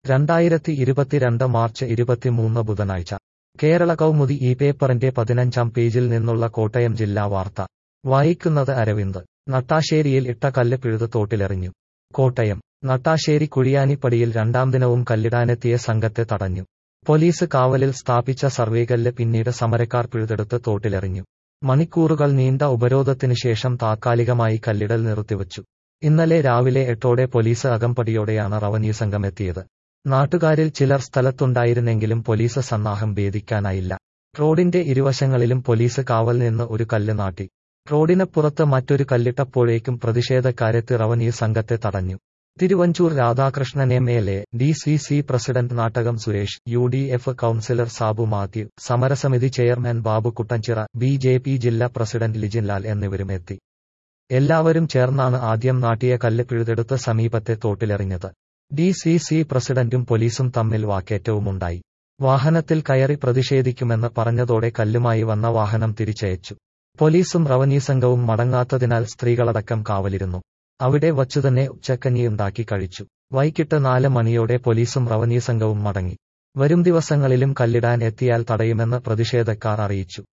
രണ്ടായിരത്തി ഇരുപത്തിരണ്ട് മാർച്ച് ഇരുപത്തിമൂന്ന് ബുധനാഴ്ച കേരള കൗമുദി ഈ പേപ്പറിന്റെ പതിനഞ്ചാം പേജിൽ നിന്നുള്ള കോട്ടയം ജില്ലാ വാർത്ത വായിക്കുന്നത് അരവിന്ദ് നട്ടാശ്ശേരിയിൽ ഇട്ട കല്ല് പിഴുത് തോട്ടിലെറിഞ്ഞു കോട്ടയം നട്ടാശ്ശേരി കുഴിയാനിപ്പടിയിൽ രണ്ടാം ദിനവും കല്ലിടാനെത്തിയ സംഘത്തെ തടഞ്ഞു പോലീസ് കാവലിൽ സ്ഥാപിച്ച സർവേകല്ല് പിന്നീട് സമരക്കാർ പിഴുതെടുത്ത് തോട്ടിലെറിഞ്ഞു മണിക്കൂറുകൾ നീണ്ട ഉപരോധത്തിനു ശേഷം താത്കാലികമായി കല്ലിടൽ നിർത്തിവച്ചു ഇന്നലെ രാവിലെ എട്ടോടെ പോലീസ് അകമ്പടിയോടെയാണ് റവന്യൂ സംഘം എത്തിയത് നാട്ടുകാരിൽ ചിലർ സ്ഥലത്തുണ്ടായിരുന്നെങ്കിലും പോലീസ് സന്നാഹം ഭേദിക്കാനായില്ല റോഡിന്റെ ഇരുവശങ്ങളിലും പോലീസ് കാവൽ നിന്ന് ഒരു കല്ല് നാട്ടി റോഡിനപ്പുറത്ത് മറ്റൊരു കല്ലിട്ടപ്പോഴേക്കും പ്രതിഷേധക്കാരെത്തി റവന്യൂ സംഘത്തെ തടഞ്ഞു Thiruvanchoor Radhakrishnan M L A D C C president Nattakom Suresh U D F councillor Sabu Mathew സമരസമിതി chairman Babu Kuttanchira B J P ജില്ലാ പ്രസിഡന്റ് ലിജിൻലാൽ എന്നിവരും എത്തി എല്ലാവരും ചേർന്നാണ് ആദ്യം നാട്ടിയ കല്ല് പിഴുതെടുത്ത് സമീപത്തെ തോട്ടിലെറിഞ്ഞത് ഡി സി സി പ്രസിഡന്റും പോലീസും തമ്മിൽ വാക്കേറ്റവുമുണ്ടായി വാഹനത്തിൽ കയറി പ്രതിഷേധിക്കുമെന്ന് പറഞ്ഞതോടെ കല്ലുമായി വന്ന വാഹനം തിരിച്ചയച്ചു പോലീസും റവന്യൂ സംഘവും മടങ്ങാത്തതിനാൽ സ്ത്രീകളടക്കം കാവലിരുന്നു അവിടെ വച്ചുതന്നെ ഉച്ചക്കഞ്ഞിയുണ്ടാക്കി കഴിച്ചു വൈകിട്ട് നാല് മണിയോടെ പോലീസും റവന്യൂ സംഘവും മടങ്ങി വരും ദിവസങ്ങളിലും കല്ലിടാൻ എത്തിയാൽ തടയുമെന്ന് പ്രതിഷേധക്കാർ അറിയിച്ചു